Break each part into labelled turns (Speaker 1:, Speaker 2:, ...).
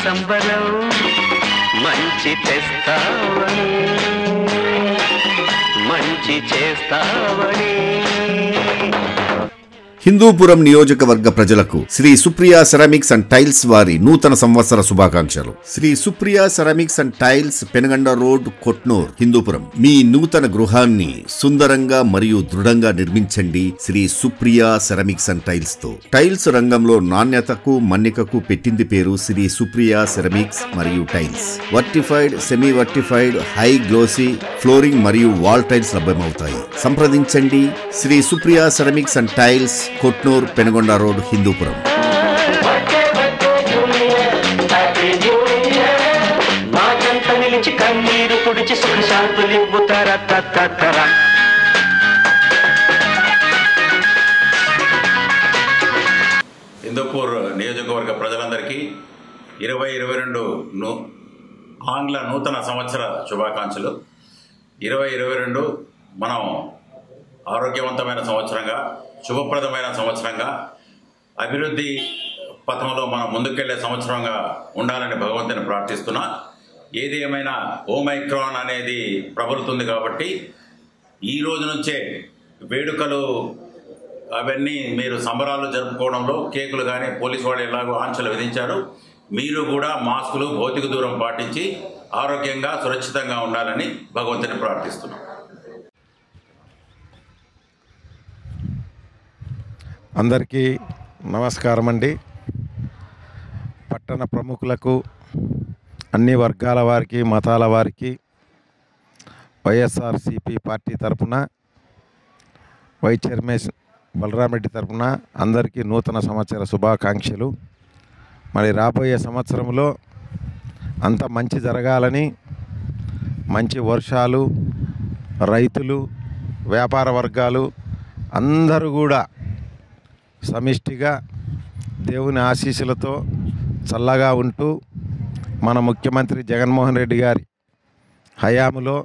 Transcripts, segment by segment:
Speaker 1: సంబరం మంచి తెస్తావని మంచి చేస్తావని
Speaker 2: హిందూపురం నియోజకవర్గ ప్రజలకు Sri Supriya ceramics and tiles వారి నూతన సంవత్సర శుభాకాంక్షలు Sri Supriya ceramics and tiles Penagonda road Kotnur Hindupuram మీ నూతన గృహాన్ని సుందరంగా మరియు దృఢంగా నిర్మించండి Sri Supriya ceramics and tiles తో టైల్స్ రంగంలో నాణ్యతకు మన్నికకు పెట్టింది పేరు శ్రీ సుప్రియా సెరామిక్స్ మరియు tiles vitrified semi vitrified high glossy flooring మరియు వాల్ టైల్స్ లభ్యమవుతాయి సంప్రదించండి Sri Supriya ceramics and tiles Kotnur Penagonda road Hindupuram
Speaker 1: మాకంత నిలిచి కన్నీరు పొడిచి సుఖ శాంతులివ్వుతార తత్తర
Speaker 3: హిందూపూర్ నియోజకవర్గ ప్రజలందరికీ ఇరవై ఇరవై రెండు ను ఆంగ్ల నూతన సంవత్సర శుభాకాంక్షలు ఇరవై ఇరవై రెండు మనం ఆరోగ్యవంతమైన సంవత్సరంగా శుభప్రదమైన సంవత్సరంగా అభివృద్ధి పథంలో మనం ముందుకెళ్లే సంవత్సరంగా ఉండాలని భగవంతుని ప్రార్థిస్తున్నా ఏది ఏమైనా ఓమైక్రాన్ అనేది ప్రబలుతుంది కాబట్టి ఈ రోజు నుంచే వేడుకలు అవన్నీ మీరు సంబరాలు జరుపుకోవడంలో కేకులు కానీ పోలీసు వాళ్ళు ఎలాగో ఆంక్షలు విధించారు మీరు కూడా మాస్కులు భౌతిక దూరం పాటించి ఆరోగ్యంగా సురక్షితంగా ఉండాలని భగవంతుని ప్రార్థిస్తున్నాం
Speaker 4: అందరికీ నమస్కారం అండి పట్టణ ప్రముఖులకు అన్ని వర్గాల వారికి మతాల వారికి వైఎస్ఆర్సిపి పార్టీ తరపున వైస్ చైర్మన్ బలరామరెడ్డి తరపున అందరికీ నూతన సంవత్సర శుభాకాంక్షలు మరి రాబోయే సంవత్సరంలో అంత మంచి జరగాలని మంచి వర్షాలు రైతులు వ్యాపార వర్గాలు అందరూ కూడా సమిష్టిగా దేవుని ఆశీస్సులతో చల్లగా ఉంటూ మన ముఖ్యమంత్రి జగన్మోహన్ రెడ్డి గారి హయాములో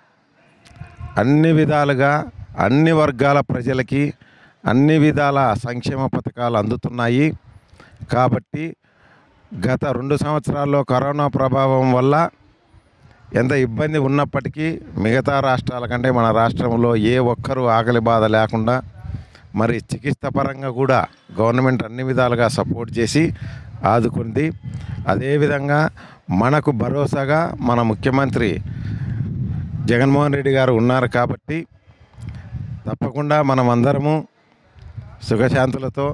Speaker 4: అన్ని విధాలుగా అన్ని వర్గాల ప్రజలకి అన్ని విధాల సంక్షేమ పథకాలు అందుతున్నాయి కాబట్టి గత రెండు సంవత్సరాల్లో కరోనా ప్రభావం వల్ల ఎంత ఇబ్బంది ఉన్నప్పటికీ మిగతా రాష్ట్రాల కంటే మన రాష్ట్రంలో ఏ ఒక్కరూ ఆకలి బాధ లేకుండా మరి చికిత్స పరంగా కూడా గవర్నమెంట్ అన్ని విధాలుగా సపోర్ట్ చేసి ఆదుకుంది అదేవిధంగా మనకు భరోసాగా మన ముఖ్యమంత్రి జగన్మోహన్ రెడ్డి గారు ఉన్నారు కాబట్టి తప్పకుండా మనం అందరము సుఖశాంతులతో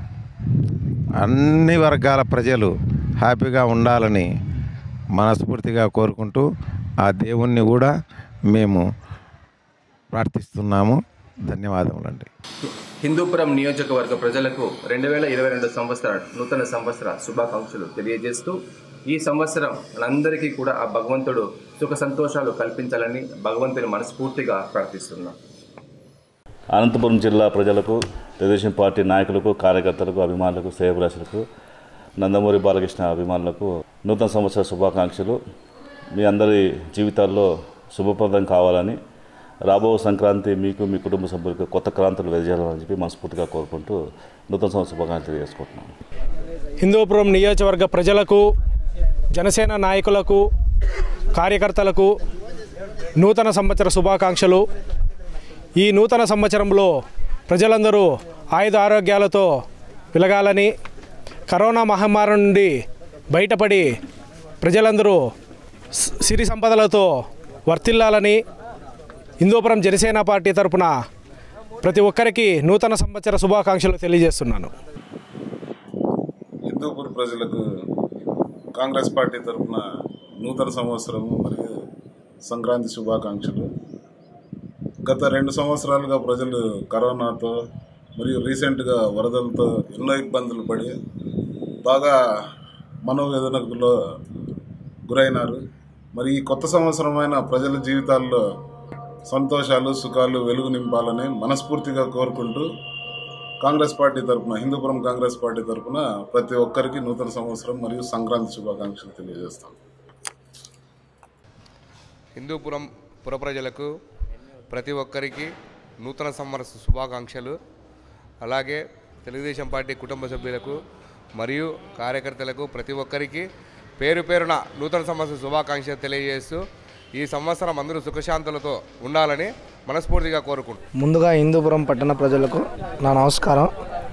Speaker 4: అన్ని వర్గాల ప్రజలు హ్యాపీగా ఉండాలని మనస్ఫూర్తిగా కోరుకుంటూ ఆ దేవుణ్ణి కూడా మేము ప్రార్థిస్తున్నాము ధన్యవాదములండి
Speaker 5: హిందూపురం నియోజకవర్గ ప్రజలకు రెండు వేల ఇరవై రెండు సంవత్సర నూతన సంవత్సర శుభాకాంక్షలు తెలియజేస్తూ ఈ సంవత్సరం మనందరికీ కూడా ఆ భగవంతుడు సుఖ సంతోషాలు కల్పించాలని భగవంతుని మనస్ఫూర్తిగా ప్రార్థిస్తున్నాం
Speaker 6: అనంతపురం జిల్లా ప్రజలకు తెలుగుదేశం పార్టీ నాయకులకు కార్యకర్తలకు అభిమానులకు శ్రేయభిలాషులకు నందమూరి బాలకృష్ణ అభిమానులకు నూతన సంవత్సర శుభాకాంక్షలు మీ అందరి జీవితాల్లో శుభప్రదం కావాలని రాబో సంక్రాంతి మీకు మీ కుటుంబ సభ్యులకు కొత్త క్రాంతులు వెదజాలని చెప్పి మనస్ఫూర్తిగా కోరుకుంటూ నూతన సంవత్సర శుభాకాంక్షలు తెలియజేసుకుంటున్నాను
Speaker 7: హిందూపురం నియోజకవర్గ ప్రజలకు జనసేన నాయకులకు కార్యకర్తలకు నూతన సంవత్సర శుభాకాంక్షలు ఈ నూతన సంవత్సరంలో ప్రజలందరూ ఆయుధ ఆరోగ్యాలతో వెలగాలని కరోనా మహమ్మారి నుండి బయటపడి ప్రజలందరూ స్- సిరి సంపదలతో వర్తిల్లాలని హిందూపురం జనసేన పార్టీ తరపున ప్రతి ఒక్కరికి నూతన సంవత్సర శుభాకాంక్షలు తెలియజేస్తున్నాను
Speaker 8: హిందూపూర్ ప్రజలకు కాంగ్రెస్ పార్టీ తరఫున నూతన సంవత్సరము మరియు సంక్రాంతి శుభాకాంక్షలు గత రెండు సంవత్సరాలుగా ప్రజలు కరోనాతో మరియు రీసెంట్గా వరదలతో ఎన్నో ఇబ్బందులు పడి బాగా మనోవేదనకులో గురైనారు మరి ఈ కొత్త సంవత్సరమైన ప్రజల జీవితాల్లో సంతోషాలు సుఖాలు వెలుగు నింపాలని మనస్ఫూర్తిగా కోరుకుంటూ కాంగ్రెస్ పార్టీ తరపున హిందూపురం కాంగ్రెస్ పార్టీ తరపున ప్రతి ఒక్కరికి నూతన సంవత్సరం మరియు సంక్రాంతి శుభాకాంక్షలు తెలియజేస్తాం
Speaker 9: హిందూపురం పుర ప్రజలకు ప్రతి ఒక్కరికి నూతన సంవత్సర శుభాకాంక్షలు అలాగే తెలుగుదేశం పార్టీ కుటుంబ సభ్యులకు మరియు కార్యకర్తలకు ప్రతి ఒక్కరికి పేరు పేరున నూతన సంవత్సర శుభాకాంక్షలు తెలియజేస్తూ ఈ సంవత్సరం అందరూ సుఖశాంతులతో ఉండాలని మనస్ఫూర్తిగా కోరుకుంటున్నాను
Speaker 10: ముందుగా హిందూపురం పట్టణ ప్రజలకు నా నమస్కారం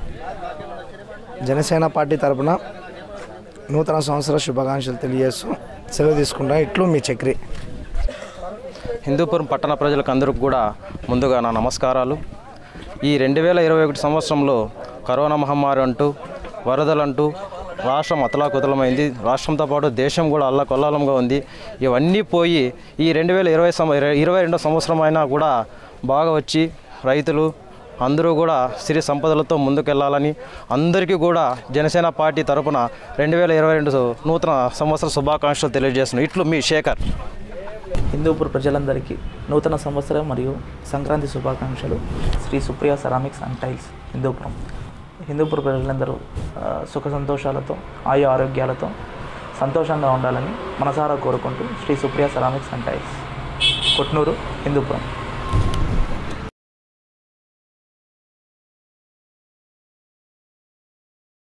Speaker 10: జనసేన పార్టీ తరపున నూతన సంవత్సర శుభాకాంక్షలు తెలియజేస్తూ సెలవు తీసుకుంటా ఇట్లు మీ చక్రి
Speaker 11: హిందూపురం పట్టణ ప్రజలకు అందరికి కూడా ముందుగా నా నమస్కారాలు ఈ రెండు వేల ఇరవై ఒకటి సంవత్సరంలో కరోనా మహమ్మారి అంటూ వరదలంటూ రాష్ట్రం అతలాకుతలమైంది రాష్ట్రంతో పాటు దేశం కూడా అల్లకొల్లాలంగా ఉంది ఇవన్నీ పోయి ఈ రెండు వేల ఇరవై సం ఇరవై రెండో సంవత్సరం అయినా కూడా బాగా వచ్చి రైతులు అందరూ కూడా సిరి సంపదలతో ముందుకెళ్లాలని అందరికీ కూడా జనసేన పార్టీ తరపున రెండు వేల ఇరవై రెండు నూతన సంవత్సర శుభాకాంక్షలు తెలియజేస్తున్నాను ఇట్లు మీ శేఖర్
Speaker 12: హిందూపూర్ ప్రజలందరికీ నూతన సంవత్సరం మరియు సంక్రాంతి శుభాకాంక్షలు Sri Supriya ceramics and tiles Hindupuram Hindupur ప్రజలందరూ ఆ, సుఖ సంతోషాలతో ఆయు ఆరోగ్యాలతో సంతోషంగా ఉండాలని మనసారా కోరుకుంటూ Sri Supriya ceramics and tiles Kotnur Hindupuram